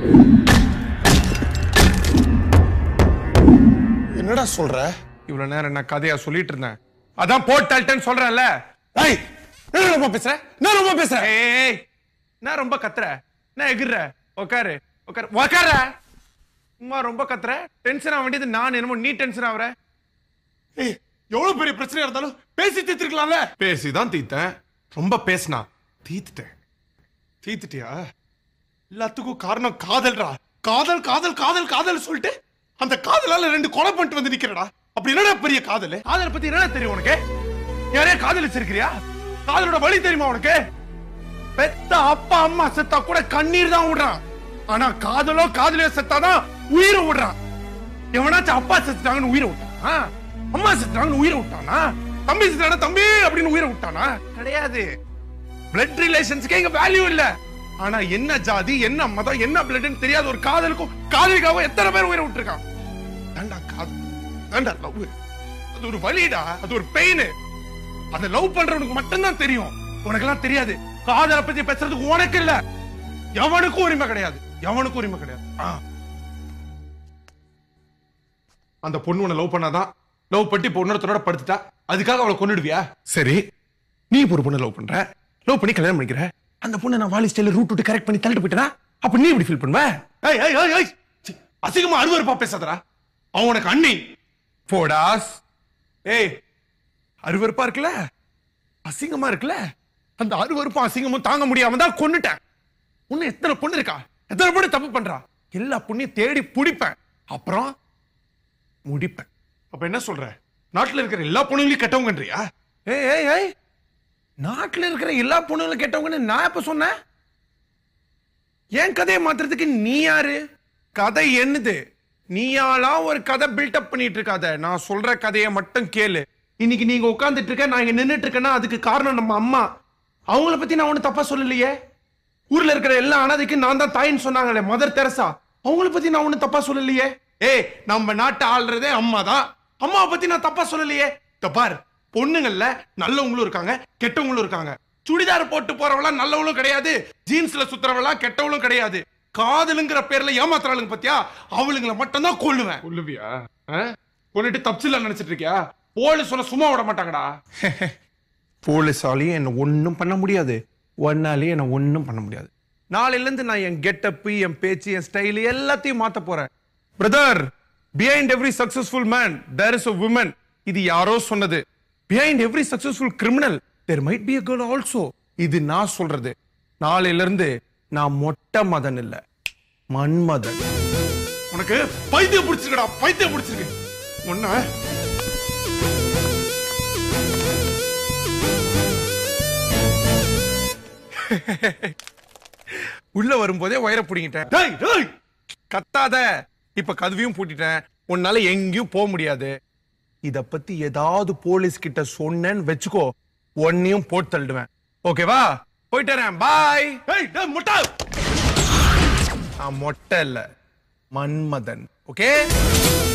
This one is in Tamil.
என்னடா சொல்ற இவ்வளவு நேரம் நான் கதையா சொல்லிட்டு இருந்தேன் அதான் போட்டால்ட்டேன்னு சொல்றேன்ல ஏய் என்ன ரொம்ப பேசுற நான் ரொம்ப பேசுறேன் ஏய் நான் ரொம்ப கத்துற நான் எகிர்ற உக்காரு உக்காரு உக்கார சும்மா ரொம்ப கத்துற டென்ஷன் ஆக வேண்டியது நான் என்னமோ நீ டென்ஷன் ஆகுற ஏய் எவ்வளவு பெரிய பிரச்சனையா இருந்தாலும் பேசி தீர்த்திருக்கலாம்ல பேசிதான் தீத்தேன் ரொம்ப பேசினா தீத்துட்டேன் தீத்துட்டியா எல்லாத்துக்கும் காரணம் காதல்டா காதல் காதல் காதல் காதல் சொல்லிட்டு அந்த காதலால ரெண்டு கொலை பண்ணிட்டு வந்து நிக்கிறடா அப்படி என்னடா பெரிய காதல் காதலை பத்தி என்ன தெரியும் உனக்கு யாரையா காதலிச்சிருக்கிறியா காதலோட வழி தெரியுமா உனக்கு பெத்த அப்பா அம்மா செத்தா கூட கண்ணீர் தான் விடுறான் ஆனா காதலோ காதலியோ செத்தாதான் உயிரை விடுறான் எவனாச்சும் அப்பா செத்துட்டாங்கன்னு உயிரை விட்டானா அம்மா செத்துட்டாங்கன்னு உயிரை விட்டானா தம்பி செத்தானா தம்பி அப்படின்னு உயிரை விட்டானா கிடையாது பிளட் ரிலேஷன்ஸ்க்கே இங்க வேல்யூ இல்ல ஆனா என்ன ஜாதி என்ன மதம் என்ன பிளட்னு தெரியாத ஒரு காதலுக்கும் காதலிக்காவும் எத்தனை பேர் உயிரை விட்டுருக்கான் தாண்டா காதல் தாண்டா லவ் அது ஒரு வலிடா அது ஒரு பெயின் அத லவ் பண்றவனுக்கு மட்டும்தான் தெரியும் உனக்கெல்லாம் தெரியாது காதலை பத்தி பேசுறதுக்கு உனக்கு இல்ல எவனுக்கும் உரிமை கிடையாது எவனுக்கும் உரிமை கிடையாது ஆ. அந்த பொண்ணு உன்னை லவ் பண்ணாதான் லவ் பண்ணி இப்போ இன்னொருத்தரோட படுத்துட்டா அதுக்காக அவளை கொன்னுடுவியா சரி நீ இப்போ ஒரு பொண்ணை லவ் பண்ற லவ் பண்ணி கல்யாணம் பண்ணிக்கிற அந்த பொண்ணை நான் வாலி ஸ்டைல ரூட் விட்டு கரெக்ட் பண்ணி தள்ளிட்டு போயிட்டா அப்ப நீ எப்படி ஃபீல் பண்ணுவ ஏய் ஏய் ஏய் ஏய் சி, அசிங்கமா அருவருப்பா பேசாதடா அவன் உனக்கு அண்ணி போடாஸ் ஏய் அருவருப்பா இருக்குல்ல அசிங்கமா இருக்குல்ல அந்த அருவருப்பும் அசிங்கமும் தாங்க முடியாம தான் கொன்னுட்டேன் உன்ன எத்தனை பொண்ணு இருக்கா எத்தனை பொண்ணு தப்பு பண்றா எல்லா பொண்ணையும் தேடி பிடிப்பேன் அப்புறம் முடிப்பேன் அப்ப என்ன சொல்ற நாட்டுல இருக்கிற எல்லா பொண்ணுங்களையும் கெட்டவங்கன்றியா ஏய் ஏய் ஏய் நாட்டுல இருக்கிற எல்லா பொண்ணுங்களும் கெட்டவங்கன்னு நான் எப்ப சொன்னேன் என் கதையை மாத்துறதுக்கு நீ யாரு கதை என்னது நீயாளா ஒரு கதை பில்டப் பண்ணிட்டு இருக்காத நான் சொல்ற கதையை மட்டும் கேளு இன்னைக்கு நீங்க உட்கார்ந்துட்டு இருக்க நான் இங்க நின்னுட்டு இருக்கேன்னா அதுக்கு காரணம் நம்ம அம்மா அவங்கள பத்தி நான் ஒண்ணு தப்பா சொல்லலையே ஊர்ல இருக்கிற எல்லா அனாதைக்கு நான் தான் தாயின்னு சொன்னாங்களே மதர் தெரசா அவங்கள பத்தி நான் ஒண்ணு தப்பா சொல்லலையே ஏய் நம்ம நாட்டை ஆள்றதே அம்மா தான் அம்மாவை பத்தி நான் தப்பா சொல்லலையே இந்த பார் பொண்ணுங்கள்ல நல்லவங்களும் இருக்காங்க கெட்டவங்களும் இருக்காங்க சுடிதார் போட்டு போறவளாம் நல்லவளும் கிடையாது ஜீன்ஸ்ல சுத்துறவளாம் கெட்டவளும் கிடையாது காதலுங்கிற பேர்ல ஏமாத்துறாளுங்க பத்தியா அவளுங்களை மட்டும் தான் கொள்ளுவேன் கொல்லுவியா கொண்டுட்டு தப்சில நினைச்சிட்டு இருக்கியா போலீஸ் சொன்ன சும்மா விட மாட்டாங்கடா போலீஸாலையும் என்ன ஒன்றும் பண்ண முடியாது ஒன்னாலையும் என்ன ஒன்றும் பண்ண முடியாது நாளையிலேருந்து நான் என் கெட்டப்பு என் பேச்சு என் ஸ்டைல் எல்லாத்தையும் மாத்த போறேன் brother behind every successful man there is a woman இது யாரோ சொன்னது behind every successful criminal there might be a girl also இது நான் சொல்றது நாளையில இருந்து நான் மொட்டை மதன் இல்ல மன்மதன் உனக்கு பைத்தியம் பிடிச்சிருக்கடா பைத்தியம் பிடிச்சிருக்கு ஒன்ன உள்ள வரும்போதே வயரை பிடிங்கிட்டேன் டேய் டேய் கத்தாத இப்ப கதவையும் பூட்டிட்டேன் உன்னால எங்கேயும் போக முடியாது இத பத்தி ஏதாவது போலீஸ் கிட்ட சொன்னேன்னு வெச்சுக்கோ ஒன்னையும் போட்டு தள்ளிடுவேன் ஓகேவா போயிட்டு பாய் ஏய் டேய் மொட்டை நான் மொட்டை இல்ல மன்மதன் ஓகே